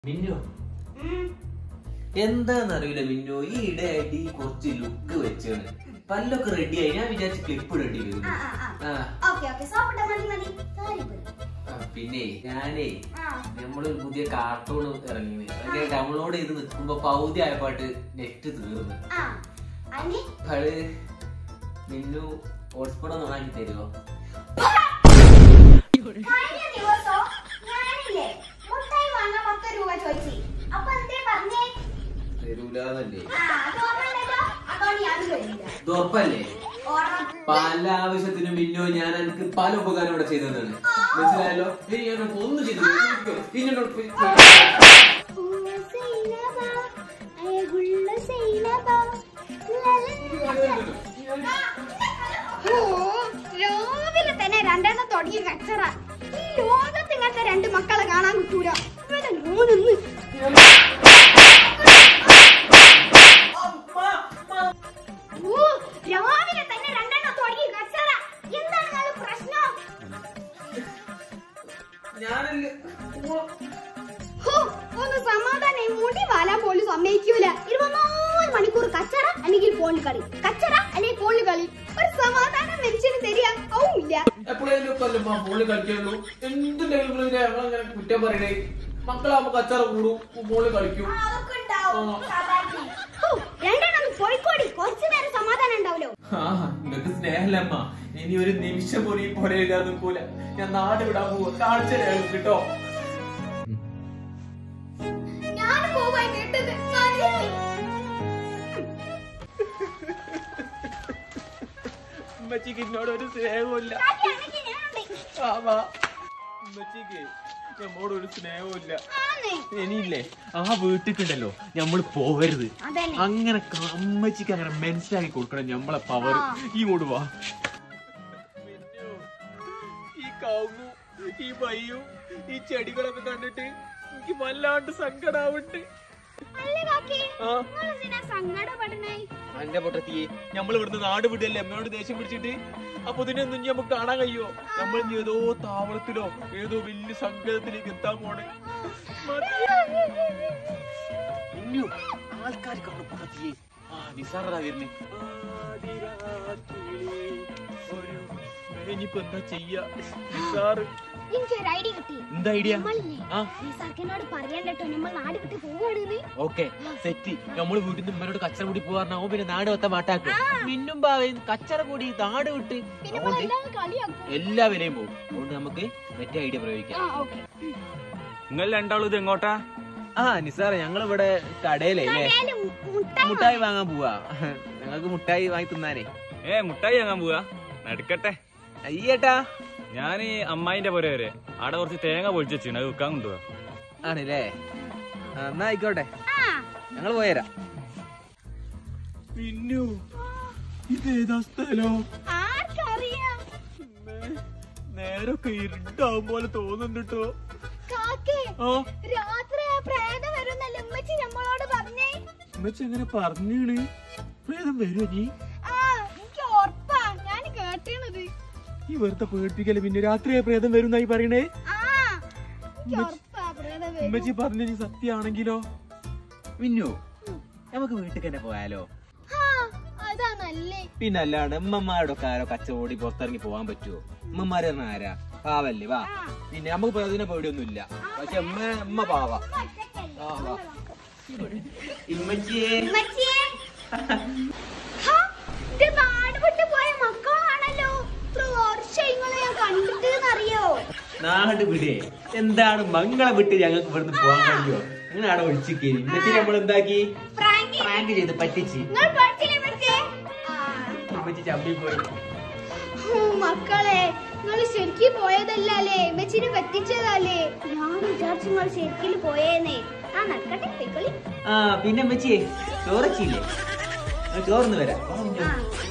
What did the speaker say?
മിന്നു എന്താന്നറിയില്ല മിന്നു ഈ ഇടയായിട്ട് ഈ കുറച്ച് ലുക്ക് വെച്ചാണ് പല്ലൊക്കെ റെഡിയായി ഞാൻ വിചാരിച്ച ക്ലിപ്പ് ഇടേണ്ടി വരും ആ, ആ, ആ. ആ ഓക്കേ ഓക്കേ സോപ്പിട്ട മതി മതി കാര്യം പറ. ആ, പിന്നെ ഞാനേ ആ. നമ്മളൊരു പുതിയ കാർട്ടൂൺ ഇറങ്ങി അതൊക്കെ ഡൗൺലോഡ് ചെയ്ത് നിൽക്കുമ്പോ പൗതി ആയപ്പാട്ട് നെറ്റ് തീർന്നു ആ. അനി? അത് മിന്നു ഹോട്ട്സ്പോട്ട് ഒന്ന് വാങ്ങി തരുമോ കഴിഞ്ഞ ദിവസം ഞാനില്ലേ മുട്ടായി വാങ്ങാൻ പത്ത് രൂപ ചോദിച്ചു അപ്പൊ എന്തേ പറഞ്ഞേ തരൂലെന്നല്ലേ ആ അത് ഓർമ്മയുണ്ടല്ലോ അതുകൊണ്ട് ഞാൻ ചോദിച്ചില്ല ഇത് ഉറപ്പല്ലേ ഓർമ്മ പല ആവശ്യത്തിനും മിന്നോ ഞാൻ എനിക്ക് പല ഉപകാരം ഇവിടെ ചെയ്തതാണ് മനസ്സിലായല്ലോ ഇനി ഞാൻ ഒന്നും ചെയ്തു പിന്നോട്ട് രാവിലെ തന്നെ രണ്ടെണ്ണം തുടങ്ങി കച്ചറ ഈ ലോകത്ത് ഇങ്ങനത്തെ രണ്ട് മക്കളെ കാണാൻ കിട്ടൂല ഇവനെ മോനൊന്ന് ഓ, രാവിലെ തന്നെ രണ്ടെണ്ണം തുടങ്ങി കച്ചറ എന്താണ് നിങ്ങളുടെ പ്രശ്നം ഞാനല്ലേ ഹോ, ഒന്ന് സമാധാനം മുടി വാലാൻ പോലും സമ്മതിക്കൂല ഇരുപത്തിനാല് മണിക്കൂർ കച്ചറ അല്ലെങ്കിൽ ഫോണിൽ കളി കച്ചറ അല്ലെങ്കിൽ ഫോണിൽ കളി ഒരു സമാധാനം മനുഷ്യന് തരിക അതും ഇല്ല എപ്പോഴേലും ഒക്കെ അല്ലേ ഫോണിൽ കളിക്കുള്ളൂ എന്തുണ്ടെങ്കിലും ഇവര് ഞങ്ങളങ്ങനെ കുറ്റം പറയണേ മക്കളാകുമ്പോ കച്ചറ കൂടും ഫോണിൽ കളിക്കും ഹോ, രണ്ടെണ്ണം ഒന്ന് പോയിക്കോടി കുറച്ചു നേരം സമാധാനം ഉണ്ടാവല്ലോ ആ നിനക്ക് സ്നേഹല്ലമ്മ ഇനി ഒരു നിമിഷം പോലും ഈ പോലെ ഇല്ലാതെ നിൽക്കൂല ഞാൻ നാട് വിടാൻ പോവാ കാണിച്ചു തരാം കേട്ടോ ഞാൻ പോവാൻ കേട്ടത് മതിയായി. ഉമ്മച്ചിക്ക് എന്നോട് ഒരു സ്നേഹമില്ല കാട്ടിയാണെങ്കിൽ ഞാനുണ്ട്. ഉമ്മച്ചിക്ക് നമ്മോട് ഒരു സ്നേഹമില്ല ആന്ന്. ഇനിയില്ലേ ആ വീട്ടിക്കുണ്ടല്ലോ നമ്മൾ പോവരുത് അതന്നെ അങ്ങനെ ക- അമ്മച്ചിക്ക് അങ്ങനെ മനസ്സിലാക്കി കൊടുക്കണം നമ്മളെ പവർ ആ. ഇങ്ങോട്ട് വാ ഈ കവുങ്ങും ഈ വയ്യും ഈ ചെടികളൊക്കെ കണ്ടിട്ട് എനിക്ക് വല്ലാണ്ട് സങ്കടാവുണ്ട് അല്ല കാക്കി ആ നിങ്ങളെന്തിനാ സങ്കടപ്പെടണേ അന്റെ പൊട്ടത്തിയെ നമ്മൾ ഇവിടുന്ന് നാട് വിടല്ലേ അമ്മയോട് ദേഷ്യം പിടിച്ചിട്ട് അപ്പൊ ഇതിനൊന്നും ഇനി നമുക്ക് കാണാൻ കഴിയോ നമ്മൾ ഇനി ഏതോ താവളത്തിലോ ഏതോ വലിയ സംഗതത്തിലേക്ക് എത്താൻ പോണേ ഇന്നു ആൾക്കാർ കാണും പൊട്ടത്തിയെ ആ നിസാറാ വരുന്നേ ഇനിയിപ്പോ എന്താ ചെയ്യാ നിസാറ് എനിക്കൊരു ഐഡിയ കിട്ടി എന്താ ഐഡിയ നമ്മളില്ലേ ആ ഈ സർക്കിനോട് പറയാൻ കേട്ടോ നമ്മൾ നാട് വിട്ട് പോവാണെന്ന് ഓക്കെ സെറ്റ് നമ്മൾ വീട്ടിൽ നിന്ന് ഇമ്മനോട് കച്ചറ കൂടി പോകാറുണ്ടാവും പിന്നെ നാട് വത്ത മാട്ടാക്കും മിന്നും പാവയും കച്ചറ കൂടി നാട് വിട്ട് പിന്നെ അതുകൊണ്ട് നമ്മളെല്ലാം കളിയാക്കും എല്ലാ വിലയും പോകും അതുകൊണ്ട് നമുക്ക് മറ്റേ ഐഡിയ പ്രയോഗിക്കാം ആ ഓക്കെ നിങ്ങൾ രണ്ടാളും ഇത് എങ്ങോട്ടാ ആ നിസാറേ ഞങ്ങൾ ഇവിടെ കടയിലേ അല്ലേ മുട്ടായി മുട്ടായി വാങ്ങാൻ പോവാ ഞങ്ങൾക്ക് മുട്ടായി വാങ്ങി തിന്നാനേ ഏ മുട്ടായി വാങ്ങാൻ പോവാ നടക്കട്ടെ അയ്യേട്ടാ ഞാൻ ഈ അമ്മായിന്റെ പുര വരെ അവിടെ കുറച്ച് തേങ്ങ പൊളിച്ച് വെച്ചിട്ടുണ്ട് അത് വിൽക്കാൻ കൊണ്ടുപോവാ ആണല്ലേ ആ, എന്നാ ആയിക്കോട്ടെ ആ ഞങ്ങൾ പോയരാ പിന്നു ഇതേതാ സ്ഥലോ ആർക്കറിയാം നേരൊക്കെ ഇരുട്ടാവും പോലെ തോന്നുന്നുട്ടോ കാക്കേ ആ രാത്രി ആ പ്രേതം വരുന്നല്ലേ ഉമ്മച്ചി നമ്മളോട് പറഞ്ഞേ ഉമ്മച്ചി എങ്ങനെ പറഞ്ഞീണ് പ്രേതം വരുമോ നീ ആ എനിക്ക് ഉറപ്പാ ഞാൻ കേട്ടീണത് ഈ വെറുതെ പേടിപ്പിക്കല്ലേ പിന്നെ രാത്രിയായ പ്രേതം വരുന്നായി പറയണേ ആ എനിക്ക് ഉറപ്പാ പ്രേതം വരും ഉമ്മച്ചി പറഞ്ഞ നീ സത്യാണെങ്കിലോ മിന്നു നമുക്ക് വീട്ടിൽ തന്നെ പോയാലോ ആ അതാ നല്ലേ പിന്നെ അല്ലാണ്ട് ഉമ്മമാരുടെ ഒക്കെ ആരോ കച്ചവടി പുറത്തിറങ്ങി പോകാൻ പറ്റുമോ ഉമ്മമാര് പറഞ്ഞ ആരാ പാവല്ലേ വാ പിന്നെ നമുക്ക് അതിനെ പേടിയൊന്നുമില്ല പക്ഷെ ഉമ്മ ഉമ്മ പാവ ആ, വാ. ഇമ്മച്ചിയെ ഉമ്മച്ചിയെ ഹാ, ഇത് നാട് വിട്ട് പോയ മക്കളാണല്ലോ ഇത്ര വർഷം ഇങ്ങളെ ഞാൻ കണ്ടിട്ടെന്നറിയോ നാട് വിടേ എന്താണ് മംഗളം വിട്ട് ഞങ്ങൾക്ക് ഇവിടുന്ന് പോകാൻ കഴിയോ അങ്ങനെ അവിടെ ഒഴിച്ചിക്കേരി ഇമ്മച്ചി നമ്മൾ എന്താക്കി ഫ്രാങ്കി പ്രാങ്ക് ചെയ്ത് പറ്റിച്ച് നിങ്ങൾ പഠിച്ചില്ലേ പഠിച്ചേ ആ ഇമ്മച്ചി ചമ്മി പോയി ഹൂ, മക്കളെ നിങ്ങൾ ശരിക്കും പോയതല്ലേ മെച്ചിനെ പറ്റിച്ചതല്ലേ ഞാൻ വിചാരിച്ചു നിങ്ങൾ ശരിക്കും പോയേന്നേ ആ നടക്കട്ടെ പൊയ്ക്കളി ആ പിന്നെ ഇമ്മച്ചിയെ ചോറച്ചില്ലേ ചോർന്ന് വരാം ആ